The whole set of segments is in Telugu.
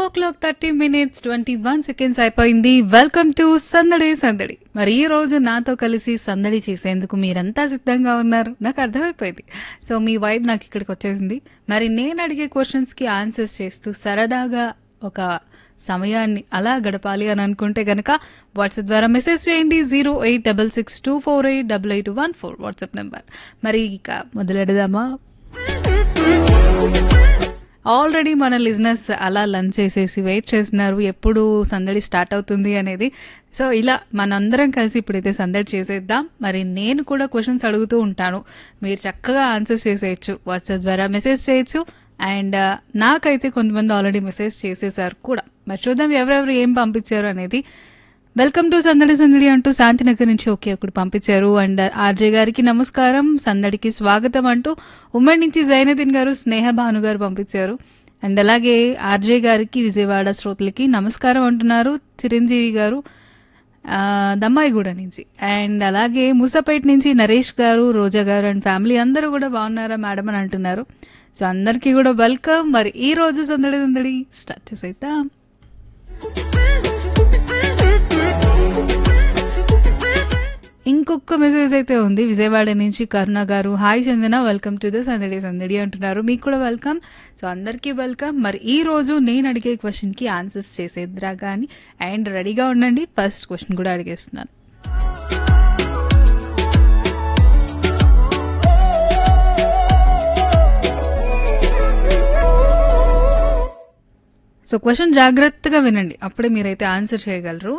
clock thirty minutes twenty one seconds అయిపోయింది వెల్కమ్ టు సందడి సందడి మరి ఈ రోజు నాతో కలిసి సందడి చేసేందుకు మీరంతా సిద్ధంగా ఉన్నారు నాకు అర్థమైపోయింది సో మీ వైబ్ నాకు ఇక్కడికి వచ్చేసింది మరి నేను అడిగే క్వశ్చన్స్కి ఆన్సర్స్ చేస్తూ సరదాగా ఒక సమయాన్ని అలా గడపాలి అని అనుకుంటే గనక వాట్సాప్ ద్వారా మెసేజ్ చేయండి zero eight double six two four eight double eight one four WhatsApp number మరి ఇక మొదలెడదామా ఆల్రెడీ మన లిజినెస్ అలా లంచ్ చేసేసి వెయిట్ చేస్తున్నారు ఎప్పుడు సందడి స్టార్ట్ అవుతుంది అనేది సో ఇలా మనందరం కలిసి ఇప్పుడైతే సందడి చేసేద్దాం మరి నేను కూడా క్వశ్చన్స్ అడుగుతూ ఉంటాను మీరు చక్కగా ఆన్సర్స్ చేసేయచ్చు వాట్సాప్ ద్వారా మెసేజ్ చేయొచ్చు అండ్ నాకైతే కొంతమంది ఆల్రెడీ మెసేజ్ చేసేసారు కూడా మరి చూద్దాం ఎవరెవరు ఏం పంపించారు అనేది వెల్కమ్ టు సందడి సందడి అంటూ శాంతినగర్ నుంచి ఒకే ఒకటి పంపించారు అండ్ ఆర్జే గారికి నమస్కారం సందడికి స్వాగతం అంటూ ఉమ్మడి నుంచి జైనదీన్ గారు స్నేహ భాను గారు పంపించారు అండ్ అలాగే ఆర్జే గారికి విజయవాడ శ్రోతలకి నమస్కారం అంటున్నారు చిరంజీవి గారు ఆ, దమ్మాయిగూడ నుంచి అండ్ అలాగే మూసపేట నుంచి నరేష్ గారు రోజా గారు అండ్ ఫ్యామిలీ అందరూ కూడా బాగున్నారా మేడం అని అంటున్నారు సో అందరికీ కూడా వెల్కమ్ మరి ఈ రోజు సందడి సందడి స్టార్ట్ చేసేద్దాం ఇంకొక మెసేజ్ అయితే ఉంది విజయవాడ నుంచి Karuna garu hi Chandana welcome to the Sandadi Sandadi అంటున్నారు మీకు కూడా వెల్కమ్ సో అందరికీ వెల్కమ్ మరి ఈ రోజు నేను అడిగే క్వశ్చన్కి ఆన్సర్స్ చేసేద్రా కానీ అండ్ రెడీగా ఉండండి ఫస్ట్ క్వశ్చన్ కూడా అడిగేస్తున్నాను సో క్వశ్చన్ జాగ్రత్తగా వినండి అప్పుడే మీరైతే ఆన్సర్ చేయగలరు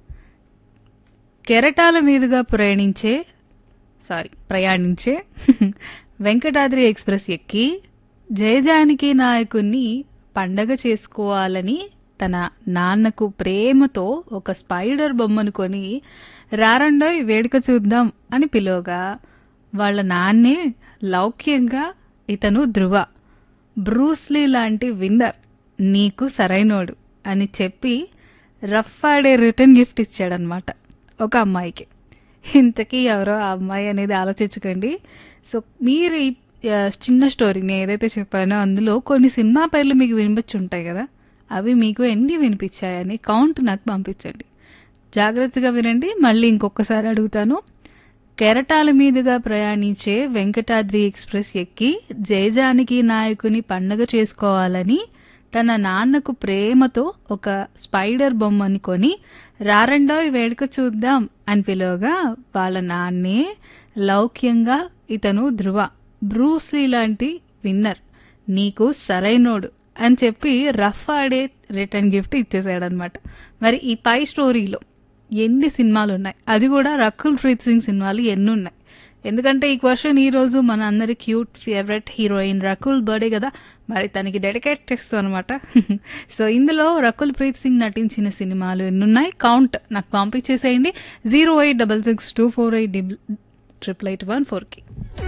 కెరటాల మీదుగా ప్రయాణించే సారీ ప్రయాణించే వెంకటాద్రి ఎక్స్ప్రెస్ ఎక్కి జయజానకి నాయకుణ్ణి పండగ చేసుకోవాలని తన నాన్నకు ప్రేమతో ఒక స్పైడర్ బొమ్మను కొని రారండోయ్ వేడుక చూద్దాం అని పిలువగా వాళ్ళ నాన్నే లౌక్యంగా ఇతను ధృవ బ్రూస్లీ లాంటి విన్నర్ నీకు సరైనోడు అని చెప్పి రఫ్ ఆడే రిటర్న్ గిఫ్ట్ ఇచ్చాడనమాట ఒక అమ్మాయికి ఇంతకీ ఎవరో ఆ అమ్మాయి అనేది ఆలోచించకండి సో మీరు ఈ ఆ, చిన్న స్టోరీ నేను ఏదైతే చెప్పానో అందులో కొన్ని సినిమా పేర్లు మీకు వినిపించి ఉంటాయి కదా అవి మీకు ఎన్ని వినిపించాయని కౌంట్ నాకు పంపించండి జాగ్రత్తగా వినండి మళ్ళీ ఇంకొకసారి అడుగుతాను కెరటాల మీదుగా ప్రయాణించే వెంకటాద్రి ఎక్స్ప్రెస్ ఎక్కి జయజానకి నాయకుని పండగ చేసుకోవాలని తన నాన్నకు ప్రేమతో ఒక స్పైడర్ బొమ్మని కొని రారండోయ్ వేడుక చూద్దాం అని పిలువగా వాళ్ళ నాన్నే లౌక్యంగా ఇతను ధృవ బ్రూస్లీ లాంటి విన్నర్ నీకు సరైనోడు అని చెప్పి రఫ్ ఆడే రిటర్న్ గిఫ్ట్ ఇచ్చేసాడనమాట మరి ఈ పై స్టోరీలో ఎన్ని సినిమాలు ఉన్నాయి అది కూడా రకుల్ ప్రీత్ సింగ్ సినిమాలు ఎన్ని ఉన్నాయి ఎందుకంటే ఈ క్వశ్చన్ ఈ రోజు మన అందరి cute favourite heroine Rakul birthday కదా మరి తనకి డెడికేట్ చేస్తాం అనమాట సో ఇందులో రకుల్ ప్రీత్ సింగ్ నటించిన సినిమాలు ఎన్నున్నాయి కౌంట్ నాకు పంపించేసేయండి zero eight double six two four eight triple eight one ఫోర్కి